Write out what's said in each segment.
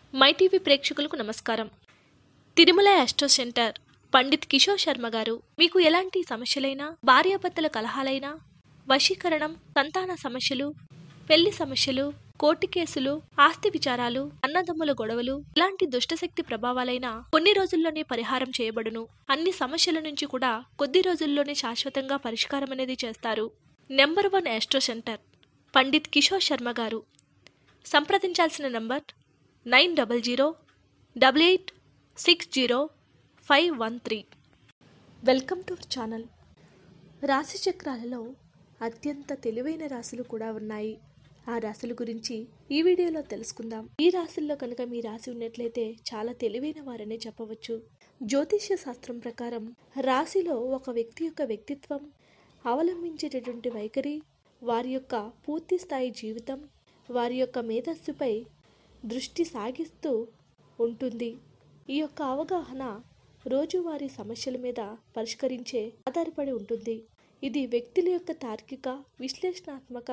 my TV ప్రేక్షకులకు నమస్కారం Tirumala astro centre Pandit Kishore Sharma గారు మీకు ఎలాంటి సమస్యలైనా భార్యాభర్తల కలహాలైనా వశీకరణం సంతాన సమస్యలు పెళ్లి సమస్యలు కోర్టు కేసులు ఆస్తి విచారాలు అన్నదమ్ముల గొడవలు ఇలాంటి దుష్టశక్తి ప్రభావాలైన కొన్ని రోజుల్లోనే పరిహారం చేయబడును అన్ని సమస్యల నుంచి కూడా కొద్ది రోజుల్లోనే శాశ్వతంగా పరిష్కారం అనేది చేస్తారు number one astro centre Pandit Kishore Sharma గారు సంప్రదించాల్సిన number nine double zero double eight six zero five one three welcome to our channel రాశి చక్రాలలో అత్యంత తెలివైన రాశులు కూడా ఉన్నాయి ఆ రాశుల గురించి ఈ వీడియోలో తెలుసుకుందాం ఈ రాశుల్లో కనుక మీ రాశి ఉన్నట్లయితే చాలా తెలివైన వారనే చెప్పవచ్చు జ్యోతిష్య శాస్త్రం ప్రకారం రాశిలో ఒక వ్యక్తి యొక్క వ్యక్తిత్వం అవలంబించేటటువంటి వైఖరి వారి యొక్క పూర్తి స్థాయి జీవితం వారి యొక్క మేధస్సుపై దృష్టి సాగిస్తూ ఉంటుంది ఈ యొక్క అవగాహన రోజువారీ సమస్యల మీద పరిష్కరించే ఆధారపడి ఉంటుంది ఇది వ్యక్తుల యొక్క తార్కిక విశ్లేషణాత్మక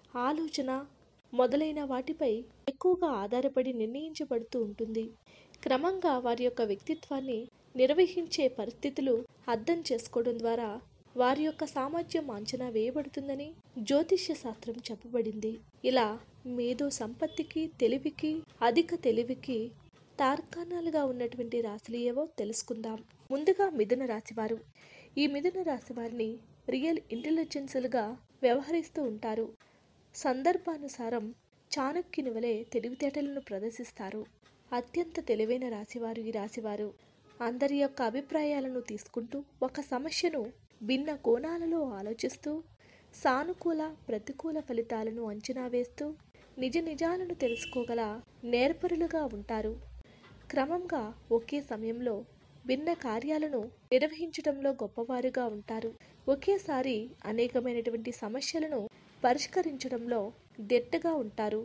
ఆలోచన మొదలైన వాటిపై ఎక్కువగా ఆధారపడి నిర్ణయించబడుతూ ఉంటుంది క్రమంగా వారి యొక్క వ్యక్తిత్వాన్ని నిర్వహించే పరిస్థితులు అర్థం చేసుకోవడం ద్వారా వారి యొక్క సామర్థ్యం అంచనా వేయబడుతుందని జ్యోతిష్య శాస్త్రం చెప్పబడింది ఇలా మేధో సంపత్తికి తెలివికి అధిక తెలివికి తార్కాణాలుగా ఉన్నటువంటి రాశులు ఏవో తెలుసుకుందాం ముందుగా మిథున రాశివారు ఈ మిథున రాశి వారిని రియల్ ఇంటెలిజెన్సులుగా వ్యవహరిస్తూ ఉంటారు సందర్భానుసారం చాణక్యుని వలె తెలివితేటలను ప్రదర్శిస్తారు అత్యంత తెలివైన రాశివారు ఈ రాశివారు అందరి యొక్క అభిప్రాయాలను తీసుకుంటూ ఒక సమస్యను భిన్న కోణాలలో ఆలోచిస్తూ సానుకూల ప్రతికూల ఫలితాలను అంచనా వేస్తూ నిజ నిజాలను తెలుసుకోగల నేర్పరులుగా ఉంటారు క్రమంగా ఒకే సమయంలో భిన్న కార్యాలను నిర్వహించడంలో గొప్పవారుగా ఉంటారు ఒకేసారి అనేకమైనటువంటి సమస్యలను పరిష్కరించడంలో దిట్టగా ఉంటారు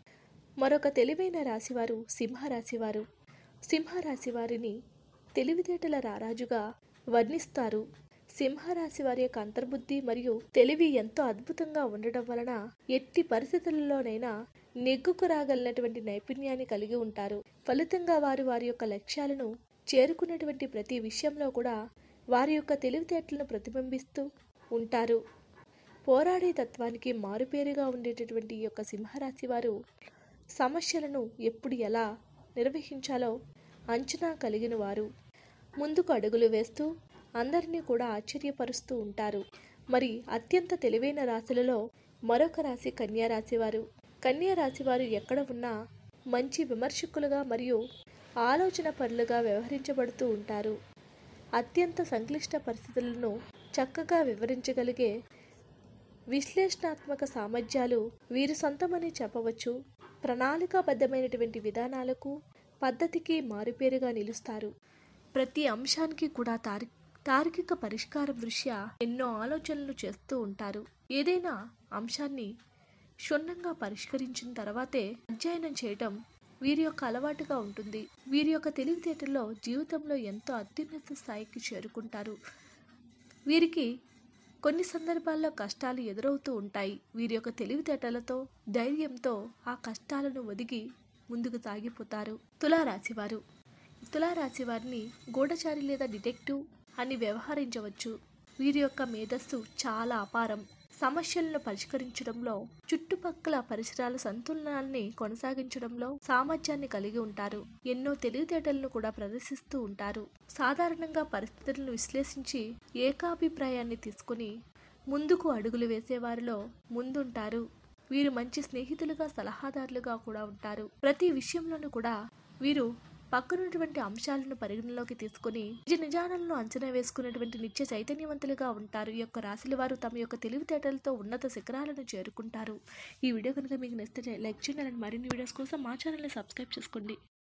మరొక తెలివైన రాశివారు సింహరాశివారు సింహరాశి వారిని తెలివితేటల రారాజుగా వర్ణిస్తారు సింహరాశి వారి యొక్క అంతర్బుద్ధి మరియు తెలివి ఎంతో అద్భుతంగా ఉండటం వలన ఎట్టి పరిస్థితుల్లోనైనా నెగ్గుకు రాగలిగినటువంటి నైపుణ్యాన్ని కలిగి ఉంటారు ఫలితంగా వారు వారి యొక్క లక్ష్యాలను చేరుకున్నటువంటి ప్రతి విషయంలో కూడా వారి యొక్క తెలివితేటలను ప్రతిబింబిస్తూ ఉంటారు పోరాడే తత్వానికి మారుపేరుగా ఉండేటటువంటి ఈ యొక్క సింహరాశి వారు సమస్యలను ఎప్పుడు ఎలా నిర్వహించాలో అంచనా కలిగిన వారు ముందుకు అడుగులు వేస్తూ అందరినీ కూడా ఆశ్చర్యపరుస్తూ ఉంటారు మరి అత్యంత తెలివైన రాశులలో మరొక రాశి కన్యా రాశి వారు కన్యా రాశి వారు ఎక్కడ ఉన్నా మంచి విమర్శకులుగా మరియు ఆలోచన పరులుగా వ్యవహరించబడుతూ ఉంటారు అత్యంత సంక్లిష్ట పరిస్థితులను చక్కగా వివరించగలిగే విశ్లేషణాత్మక సామర్థ్యాలు వీరి సొంతమని చెప్పవచ్చు ప్రణాళికాబద్ధమైనటువంటి విధానాలకు పద్ధతికి మారుపేరుగా నిలుస్తారు ప్రతి అంశానికి కూడా తారి తార్కిక పరిష్కారం దృష్ట్యా ఎన్నో ఆలోచనలు చేస్తూ ఉంటారు ఏదైనా అంశాన్ని క్షుణ్ణంగా పరిష్కరించిన తర్వాతే అధ్యయనం చేయటం వీరి యొక్క అలవాటుగా ఉంటుంది వీరి యొక్క తెలివితేటల్లో జీవితంలో ఎంతో అత్యున్నత స్థాయికి చేరుకుంటారు వీరికి కొన్ని సందర్భాల్లో కష్టాలు ఎదురవుతూ ఉంటాయి వీరి యొక్క తెలివితేటలతో ధైర్యంతో ఆ కష్టాలను ఒదిగి ముందుకు సాగిపోతారు తులారాశివారు తులారాశి వారిని గూఢచారి లేదా డిటెక్టివ్ అని వ్యవహరించవచ్చు వీరి యొక్క మేధస్సు చాలా అపారం సమస్యలను పరిష్కరించడంలో చుట్టుపక్కల పరిసరాల సంతులనాన్ని కొనసాగించడంలో సామర్థ్యాన్ని కలిగి ఉంటారు ఎన్నో తెలివితేటలను కూడా ప్రదర్శిస్తూ ఉంటారు సాధారణంగా పరిస్థితులను విశ్లేషించి ఏకాభిప్రాయాన్ని తీసుకుని ముందుకు అడుగులు వేసేవారిలో ముందుంటారు వీరు మంచి స్నేహితులుగా సలహాదారులుగా కూడా ఉంటారు ప్రతి విషయంలోనూ కూడా వీరు పక్కనున్నటువంటి అంశాలను పరిగణలోకి తీసుకుని నిజ నిజాలను అంచనా వేసుకున్నటువంటి నిత్య చైతన్యవంతులుగా ఉంటారు ఈ యొక్క రాశుల వారు తమ యొక్క తెలివితేటలతో ఉన్నత శిఖరాలను చేరుకుంటారు ఈ వీడియో కనుక మీకు నచ్చితే లైక్ చేయండి అలాంటి మరిన్ని వీడియోస్ కోసం మా ఛానల్ని సబ్స్క్రైబ్ చేసుకోండి